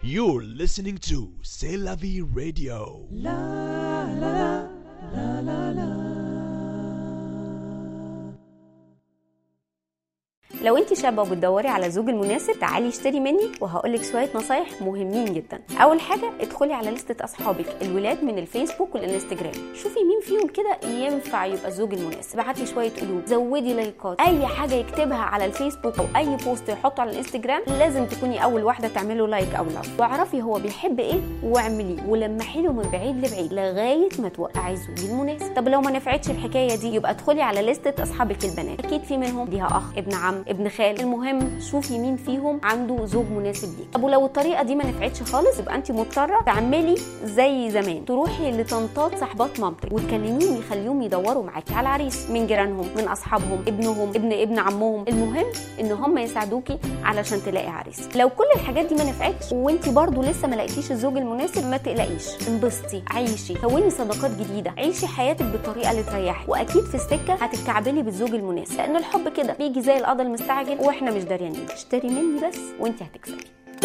You're listening to C'est la vie radio. لو انت شابه وبتدوري على الزوج المناسب تعالي اشتري مني وهقولك شويه نصايح مهمين جدا اول حاجه ادخلي على لستة اصحابك الولاد من الفيسبوك والانستجرام شوفي مين فيهم كده ينفع يبقى الزوج المناسب ابعتي شويه قلوب زودي لايكات اي حاجه يكتبها على الفيسبوك او اي بوست يحطه على الانستجرام لازم تكوني اول واحده تعمله لايك او لاف واعرفي هو بيحب ايه واعمليه ولمحي له من بعيد لبعيد لغايه ما توقعي الزوج المناسب طب لو ما نفعتش الحكايه دي يبقى ادخلي على لستة اصحابك البنات اكيد في منهم ليها اخ ابن عم ابن خال المهم شوفي مين فيهم عنده زوج مناسب ليك طب ولو الطريقه دي ما نفعتش خالص يبقى انت مضطره تعملي زي زمان تروحي لطنطات صاحبات مامتك وتكلميهم يخليهم يدوروا معاكي على عريس من جيرانهم من اصحابهم ابنهم ابن ابن عمهم المهم ان هم يساعدوكي علشان تلاقي عريس لو كل الحاجات دي ما نفعتش وانت برضو لسه ما لقيتيش الزوج المناسب ما تقلقيش انبسطي عيشي كوني صداقات جديده عيشي حياتك بالطريقه اللي تريحك واكيد في السكه هتتكعبلي بالزوج المناسب لان الحب كده بيجي زي القضا المستعجل واحنا مش داريانين اشتري مني بس وانت هتكسبي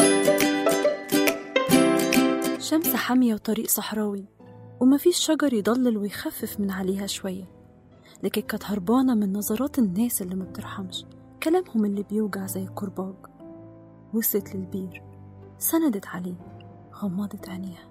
شمس حامية وطريق صحراوي ومفيش شجر يضلل ويخفف من عليها شوية لكن كانت هربانة من نظرات الناس اللي ما بترحمش كلامهم اللي بيوجع زي الكرباج وصلت للبير سندت عليه غمضت عينيها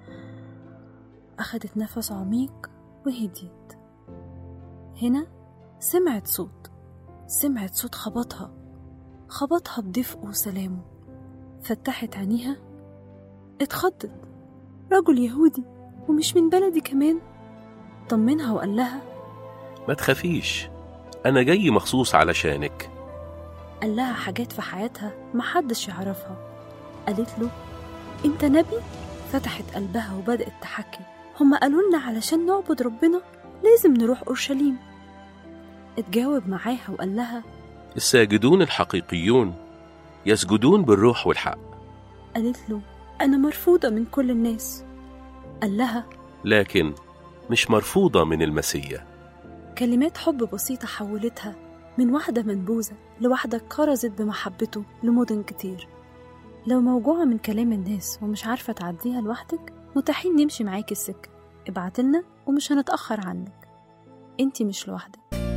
أخدت نفس عميق وهديت هنا سمعت صوت سمعت صوت خبطها خبطها بدفئه وسلامه فتحت عينيها اتخضت رجل يهودي ومش من بلدي كمان طمنها وقال لها ما تخافيش أنا جاي مخصوص علشانك قال لها حاجات في حياتها محدش يعرفها قالت له انت نبي فتحت قلبها وبدأت تحكي هما قالوا لنا علشان نعبد ربنا لازم نروح أورشليم اتجاوب معاها وقال لها الساجدون الحقيقيون يسجدون بالروح والحق قالت له أنا مرفوضة من كل الناس قال لها لكن مش مرفوضة من المسيح كلمات حب بسيطة حولتها من واحدة منبوذة لواحدة كرزت بمحبته لمدن كتير لو موجوعة من كلام الناس ومش عارفة تعديها لوحدك متاحين نمشي معاكي السكة ابعتلنا ومش هنتأخر عنك انتي مش لوحدك